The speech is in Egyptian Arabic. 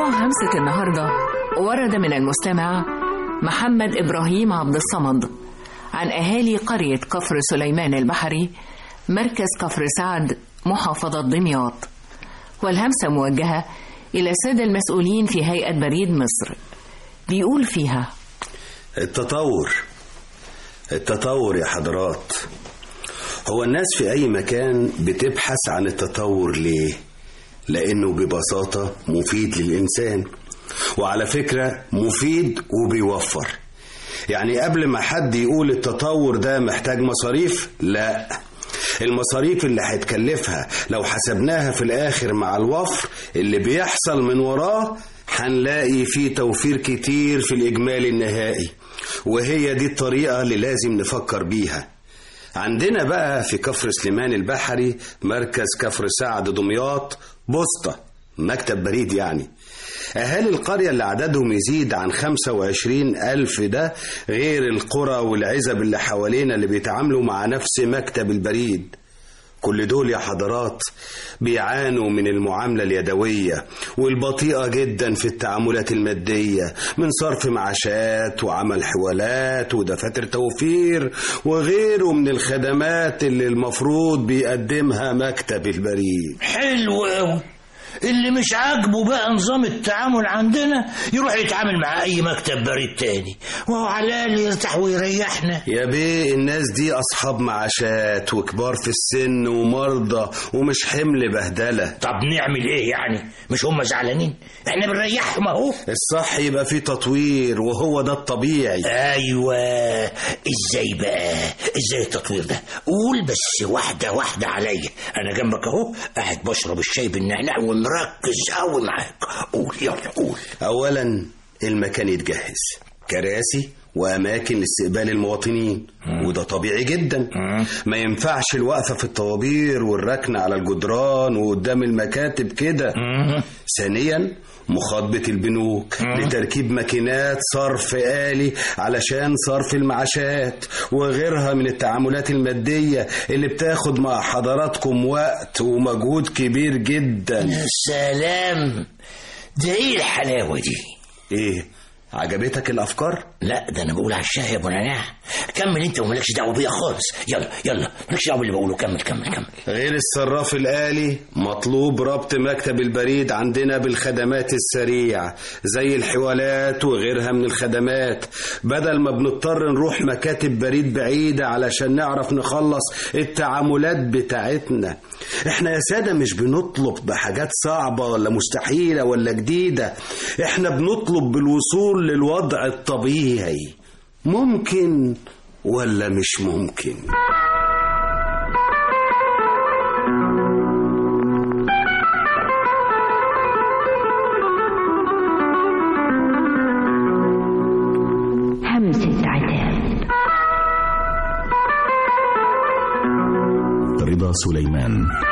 همسة النهاردة ورد من المستمع محمد إبراهيم عبد الصمد عن أهالي قرية كفر سليمان البحري مركز كفر سعد محافظة دمياط والهمسة موجهة إلى السادة المسؤولين في هيئة بريد مصر بيقول فيها التطور التطور يا حضرات هو الناس في أي مكان بتبحث عن التطور ليه؟ لأنه ببساطة مفيد للإنسان وعلى فكرة مفيد وبيوفر يعني قبل ما حد يقول التطور ده محتاج مصاريف لا المصاريف اللي هيتكلفها لو حسبناها في الآخر مع الوفر اللي بيحصل من وراه هنلاقي فيه توفير كتير في الإجمالي النهائي وهي دي الطريقة اللي لازم نفكر بيها عندنا بقى في كفر سليمان البحري مركز كفر سعد دمياط بوسطة مكتب بريد يعني أهالي القرية اللي عددهم يزيد عن 25 ألف ده غير القرى والعزب اللي حوالينا اللي بيتعاملوا مع نفس مكتب البريد كل دول يا حضرات بيعانوا من المعاملة اليدوية والبطيئة جدا في التعاملات المادية من صرف معاشات وعمل حوالات ودفاتر توفير وغيره من الخدمات اللي المفروض بيقدمها مكتب البريد حلو قوي اللي مش عاجبه بقى نظام التعامل عندنا يروح يتعامل مع اي مكتب بريد تاني وهو على الاقل يرتاح ويريحنا يا بيه الناس دي أصحاب معاشات وكبار في السن ومرضى ومش حمل بهدلة طب نعمل ايه يعني مش هم زعلانين احنا بنريحهم اهو الصح يبقى فيه تطوير وهو ده الطبيعي ايوه ازاي بقى ازاي التطوير ده قول بس واحده واحده عليا انا جنبك اهو قاعد بشرب الشاي بالنعناع ومركز قوي معاك قول يلا قول أولا المكان يتجهز كراسي وأماكن لاستقبال المواطنين وده طبيعي جدا ما ينفعش الوقفة في الطوابير والركن على الجدران وقدام المكاتب كده ثانيا مخاطبة البنوك لتركيب ماكينات صرف آلي علشان صرف المعاشات وغيرها من التعاملات المادية اللي بتاخد مع حضراتكم وقت ومجهود كبير جدا يا سلام ده ايه الحلاوه دي ايه عجبتك الأفكار؟ لا ده انا بقول على الشاي يا ابو نعناع كمل انت ومالكش دعوه بيا خالص يلا يلا مالكش دعوه باللي بقوله كمل كمل كمل غير الصراف الآلي مطلوب ربط مكتب البريد عندنا بالخدمات السريعة زي الحوالات وغيرها من الخدمات بدل ما بنضطر نروح مكاتب بريد بعيدة علشان نعرف نخلص التعاملات بتاعتنا احنا يا سادة مش بنطلب بحاجات صعبة ولا مستحيلة ولا جديدة احنا بنطلب بالوصول للوضع الطبيعي ممكن ولا مش ممكن همسة عتاب رضا سليمان